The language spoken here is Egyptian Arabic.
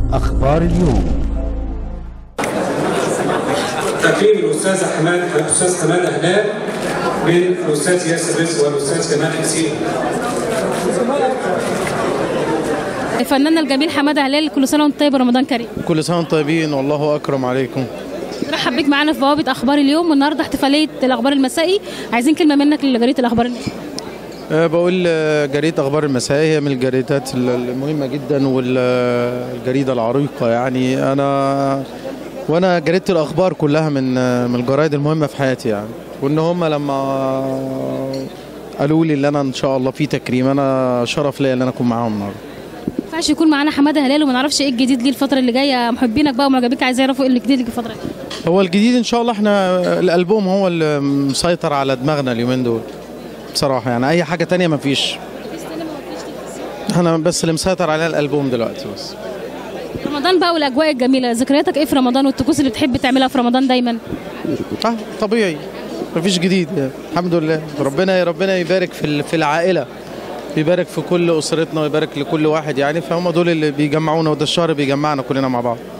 أخبار اليوم تكريم الاستاذ حماد الاستاذ حماد هلال من الاستاذ ياسر رزق والاستاذ كمال حسين فناننا الجميل حماده هلال كل سنه وانت طيب رمضان كريم كل سنه وانتم طيبين والله اكرم عليكم نرحب بيك معانا في بوابه اخبار اليوم والنهارده احتفاليه الاخبار المسائي عايزين كلمه منك لجريده الاخبار المسائي أه بقول آه، جريده اخبار المساء هي من الجريدات ال- المهمه جدا والجريده العريقه يعني انا وانا جريده الاخبار كلها من آه، من الجرايد المهمه في حياتي يعني وان هم لما قالوا لي ان انا ان شاء الله في تكريم انا شرف ليا ان انا اكون معاهم النهارده ما ينفعش يكون معانا حماده هلال وما نعرفش ايه الجديد ليه الفتره اللي جايه محبينك بقى ومعجبيك عايزين يعرفوا ايه الجديد ليك الفتره دي هو الجديد ان شاء الله احنا الالبوم هو اللي مسيطر على دماغنا اليومين دول بصراحه يعني اي حاجه تانية مفيش احنا بس اللي مسيطر عليها الالبوم دلوقتي بس رمضان بقى والاجواء الجميله ذكرياتك ايه في رمضان والطقوس اللي بتحب تعملها في رمضان دايما اه طبيعي مفيش جديد يعني. الحمد لله ربنا ربنا يبارك في ال- في العائله يبارك في كل اسرتنا ويبارك لكل واحد يعني فهم دول اللي بيجمعونا وده الشهر بيجمعنا كلنا مع بعض